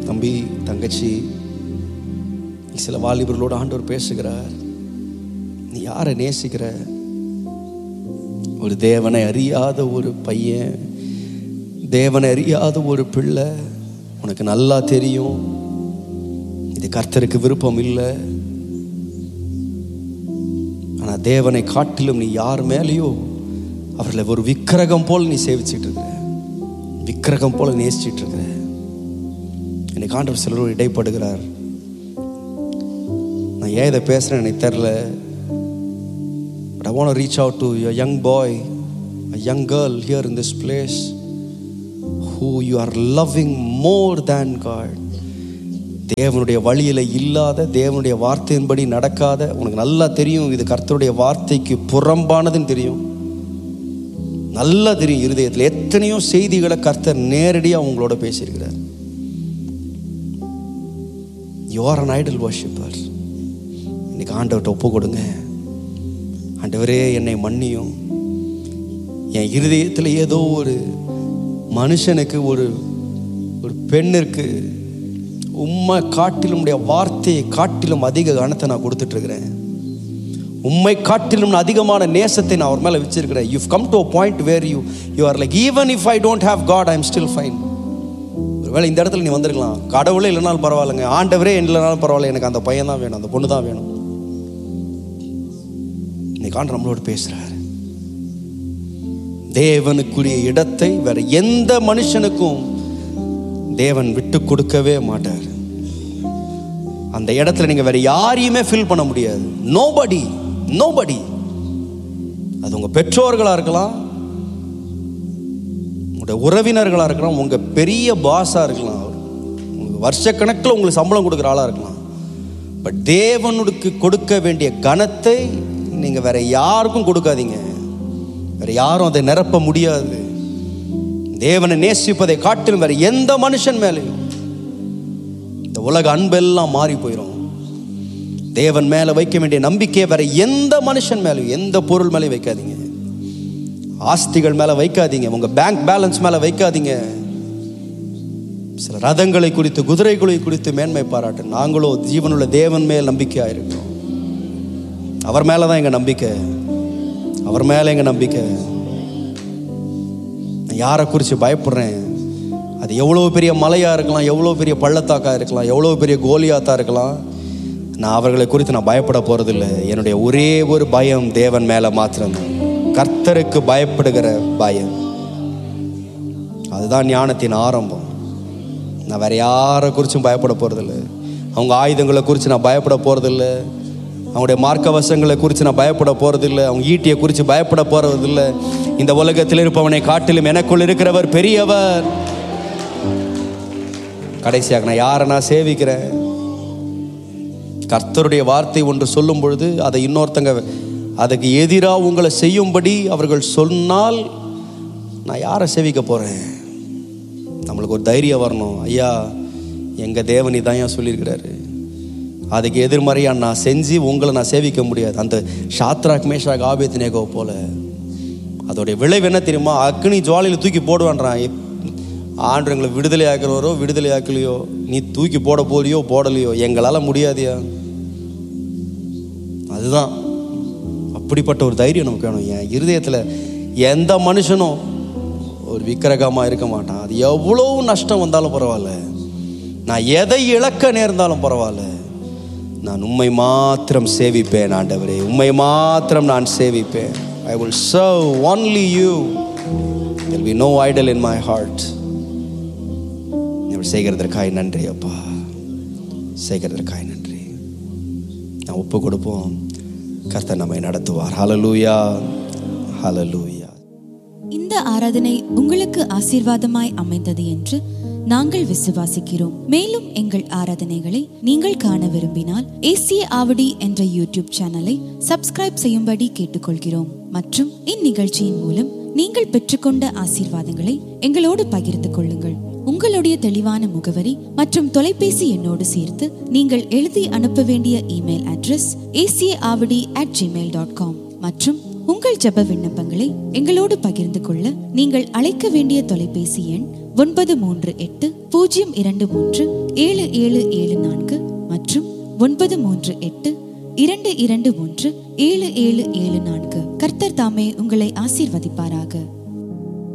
தம்பி தங்கச்சி சில வாலிபர்களோட ஆண்டவர் பேசுகிறார் நீ யாரை நேசிக்கிற ஒரு தேவனை அறியாத ஒரு பையன் தேவனை அறியாத ஒரு பிள்ளை உனக்கு நல்லா தெரியும் இது கர்த்தருக்கு விருப்பம் இல்லை ஆனால் தேவனை காட்டிலும் நீ யார் மேலேயோ அவர்களை ஒரு விக்கிரகம் போல் நீ சேவிச்சிட்டு இருக்கிற விக்கிரகம் போல நேசிச்சிட்டு இருக்கிற எனக்கு ஆண்டவர் சிலரோடு இடைப்படுகிறார் நான் ஏன் இதை பேசுகிறேன் எனக்கு தெரில but I want reach out to your young boy a young girl here in this place who you are loving more than God தேவனுடைய வழியில் இல்லாத தேவனுடைய வார்த்தையின்படி நடக்காத உனக்கு நல்லா தெரியும் இது கர்த்தருடைய வார்த்தைக்கு புறம்பானதுன்னு தெரியும் நல்லா தெரியும் இருதயத்தில் எத்தனையோ செய்திகளை கர்த்தர் நேரடியாக உங்களோட பேசியிருக்கிறார் you are an idol worshipper இன்னைக்கு ஆண்டவர்கிட்ட ஒப்பு கொடுங்க ஆண்டவரே என்னை மன்னியும் என் இருதயத்தில் ஏதோ ஒரு மனுஷனுக்கு ஒரு ஒரு பெண்ணிற்கு உண்மை காட்டிலும் உடைய வார்த்தையை காட்டிலும் அதிக கனத்தை நான் கொடுத்துட்டு இருக்கிறேன் உண்மை காட்டிலும் நான் அதிகமான நேசத்தை நான் அவர் மேலே வச்சிருக்கிறேன் you come to a point where you you are like even if I don't have God I am still fine ஒருவேளை இந்த இடத்துல நீ வந்திருக்கலாம் கடவுளே இல்லைனாலும் பரவாயில்லைங்க ஆண்டவரே இல்லைனாலும் பரவாயில்ல எனக்கு அந்த பையன் தான் வேணும் அந்த பொண்ணு தான் வேணும் இன்னைக்கு ஆண்டு நம்மளோட பேசுறாரு தேவனுக்குரிய இடத்தை வேற எந்த மனுஷனுக்கும் தேவன் விட்டு கொடுக்கவே மாட்டார் அந்த இடத்துல நீங்க வேற யாரையுமே ஃபில் பண்ண முடியாது நோபடி நோபடி அது உங்க பெற்றோர்களா இருக்கலாம் உங்களுடைய உறவினர்களா இருக்கலாம் உங்க பெரிய பாஸா இருக்கலாம் உங்க வருஷக்கணக்கில் உங்களுக்கு சம்பளம் கொடுக்குற ஆளா இருக்கலாம் பட் தேவனுக்கு கொடுக்க வேண்டிய கனத்தை நீங்க வேற யாருக்கும் கொடுக்காதீங்க வேற யாரும் அதை நிரப்ப முடியாது தேவனை நேசிப்பதை காட்டிலும் வேற எந்த மனுஷன் மேலேயும் இந்த உலக அன்பெல்லாம் மாறி போயிடும் தேவன் மேல வைக்க வேண்டிய நம்பிக்கையை வேற எந்த மனுஷன் மேலேயும் எந்த பொருள் மேலேயும் வைக்காதீங்க ஆஸ்திகள் மேல வைக்காதீங்க உங்க பேங்க் பேலன்ஸ் மேல வைக்காதீங்க சில ரதங்களை குறித்து குதிரைகளை குறித்து மேன்மை பாராட்டு நாங்களோ ஜீவனுள்ள தேவன் மேல் நம்பிக்கையா இருக்கிறோம் அவர் மேல தான் எங்க நம்பிக்கை அவர் மேல எங்க நம்பிக்கை நான் யாரை குறித்து பயப்படுறேன் அது எவ்வளோ பெரிய மலையாக இருக்கலாம் எவ்வளோ பெரிய பள்ளத்தாக்கா இருக்கலாம் எவ்வளோ பெரிய கோலியாத்தா இருக்கலாம் நான் அவர்களை குறித்து நான் பயப்பட போகிறதில்ல என்னுடைய ஒரே ஒரு பயம் தேவன் மேலே மாத்திரம்தான் கர்த்தருக்கு பயப்படுகிற பயம் அதுதான் ஞானத்தின் ஆரம்பம் நான் வேற யாரை குறித்தும் பயப்பட போகிறதில்ல அவங்க ஆயுதங்களை குறித்து நான் பயப்பட போகிறதில்ல அவங்களுடைய மார்க்க வசங்களை குறித்து நான் பயப்பட போகிறதில்ல அவங்க ஈட்டியை குறித்து பயப்பட போகிறதில்ல இந்த உலகத்தில் இருப்பவனை காட்டிலும் எனக்குள் இருக்கிறவர் பெரியவர் கடைசியாக நான் யாரை நான் சேவிக்கிறேன் கர்த்தருடைய வார்த்தை ஒன்று சொல்லும் பொழுது அதை இன்னொருத்தங்க அதுக்கு எதிராக உங்களை செய்யும்படி அவர்கள் சொன்னால் நான் யாரை சேவிக்க போகிறேன் நம்மளுக்கு ஒரு தைரியம் வரணும் ஐயா எங்கள் தேவனி தான் ஏன் சொல்லியிருக்கிறாரு அதுக்கு எதிர்மறையாக நான் செஞ்சு உங்களை நான் சேவிக்க முடியாது அந்த ஷாத்ராக் மேஷாக் ஆபேத்னேகோ போல அதோடைய விளைவு என்ன தெரியுமா அக்னி ஜுவாலையில் தூக்கி போடுவான்றான் எப்- ஆண்டு எங்களை விடுதலை ஆக்கிறவரோ விடுதலை ஆக்கலையோ நீ தூக்கி போட போறியோ போடலையோ எங்களால் முடியாதியா அதுதான் அப்படிப்பட்ட ஒரு தைரியம் நமக்கு வேணும் என் இருதயத்தில் எந்த மனுஷனும் ஒரு விக்கிரகமாக இருக்க மாட்டான் அது எவ்வளோ நஷ்டம் வந்தாலும் பரவாயில்ல நான் எதை இழக்க நேர்ந்தாலும் பரவாயில்ல நான் உண்மை மாத்திரம் சேவிப்பேன் ஆண்டவரே உண்மை மாத்திரம் நான் சேவிப்பேன் I will serve only you there'll be no idol in my heart இப்படி செய்கிறதற்காய் நன்றி அப்பா செய்கிறதற்காய் நன்றி நான் ஒப்பு கொடுப்போம் கர்த்தர் நம்மை நடத்துவார் ஹalleluya ஹalleluya இந்த ஆராதனை உங்களுக்கு ஆசீர்வாதமாய் அமைந்தது என்று நாங்கள் விசுவாசிக்கிறோம் மேலும் எங்கள் ஆராதனைகளை நீங்கள் காண விரும்பினால் ஏசிய ஆவடி என்ற யூடியூப் சேனலை சப்ஸ்கிரைப் செய்யும்படி கேட்டுக்கொள்கிறோம் மற்றும் இந்நிகழ்ச்சியின் மூலம் நீங்கள் பெற்றுக்கொண்ட ஆசீர்வாதங்களை எங்களோடு பகிர்ந்து கொள்ளுங்கள் உங்களுடைய தெளிவான முகவரி மற்றும் தொலைபேசி எண்ணோடு சேர்த்து நீங்கள் எழுதி அனுப்ப வேண்டிய இமெயில் அட்ரஸ் ஏசிய Avadi at Gmail dot com மற்றும் உங்கள் ஜெப விண்ணப்பங்களை எங்களோடு பகிர்ந்து கொள்ள நீங்கள் அழைக்க வேண்டிய தொலைபேசி எண் ஒன்பது மூன்று எட்டு பூஜ்ஜியம் இரண்டு மூன்று ஏழு ஏழு ஏழு நான்கு மற்றும் ஒன்பது மூன்று எட்டு இரண்டு இரண்டு மூன்று ஏழு ஏழு ஏழு நான்கு கர்த்தர் தாமே உங்களை ஆசீர்வதிப்பாராக